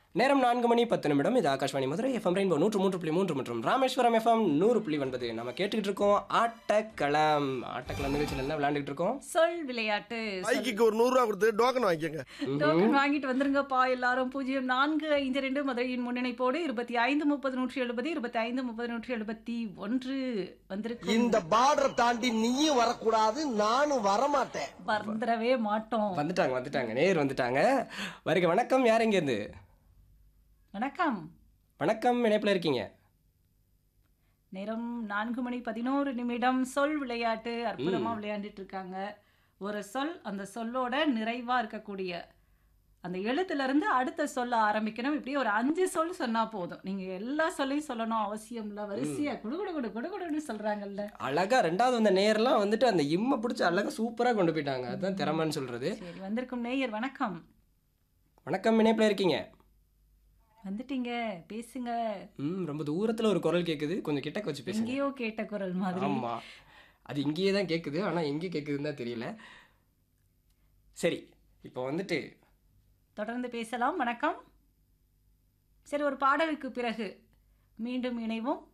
நேரம் நான்கு மணி பத்து நிமிடம் இது ஆகாஷ்வாணி மதுரை எஃப்எம் ரெயின்போ நூற்று மூன்று புள்ளி மூன்று மற்றும் ராமேஸ்வரம் எஃப்எம் நூறு புள்ளி ஒன்பது நம்ம கேட்டுக்கிட்டு இருக்கோம் ஆட்டக்களம் ஆட்டக்களம் நிகழ்ச்சியில் என்ன விளையாண்டுட்டு இருக்கோம் சொல் விளையாட்டு பைக்குக்கு ஒரு நூறு ரூபா கொடுத்து டோக்கன் வாங்கிக்கோங்க டோக்கன் வாங்கிட்டு வந்துருங்கப்பா எல்லாரும் பூஜ்ஜியம் நான்கு ஐந்து ரெண்டு மதுரையின் முன்னிணைப்போடு இருபத்தி ஐந்து முப்பது நூற்றி எழுபது இருபத்தி ஐந்து முப்பது நூற்றி எழுபத்தி ஒன்று வந்திருக்கு இந்த பார்டர் தாண்டி நீயும் வரக்கூடாது நானும் வரமாட்டேன் வந்துடவே மாட்டோம் வந்துட்டாங்க வந்துட்டாங்க நேர் வந்துட்டாங்க வருக வணக்கம் யார் இருந்து வணக்கம் வணக்கம் இணைப்பில் இருக்கீங்க நேரம் நான்கு மணி பதினோரு நிமிடம் சொல் விளையாட்டு அற்புதமா விளையாண்டுட்டு இருக்காங்க ஒரு சொல் அந்த சொல்லோட நிறைவா இருக்கக்கூடிய அந்த எழுத்துல இருந்து அடுத்த சொல்ல ஆரம்பிக்கணும் இப்படி ஒரு அஞ்சு சொல் சொன்னா போதும் நீங்க எல்லா சொல்லையும் சொல்லணும் அவசியம் இல்ல வரிசையா குடு குடு குடு குடு குடுன்னு சொல்றாங்கல்ல அழகா ரெண்டாவது வந்த நேர்லாம் வந்துட்டு அந்த இம்மை பிடிச்சி அழகா சூப்பராக கொண்டு போயிட்டாங்க அதுதான் திறமைன்னு சொல்றது சரி வந்திருக்கும் நேயர் வணக்கம் வணக்கம் இணைப்பில் இருக்கீங்க வந்துட்டீங்க பேசுங்க ம் ரொம்ப தூரத்தில் ஒரு குரல் கேட்குது கொஞ்சம் கிட்டக்க வச்சு பேசுங்க எங்கேயோ கேட்ட குரல் மாதிரி ஆமா அது இங்கேயே தான் கேட்குது ஆனால் எங்கே கேட்குதுன்னு தான் தெரியல சரி இப்போ வந்துட்டு தொடர்ந்து பேசலாம் வணக்கம் சரி ஒரு பாடலுக்கு பிறகு மீண்டும் இணைவோம்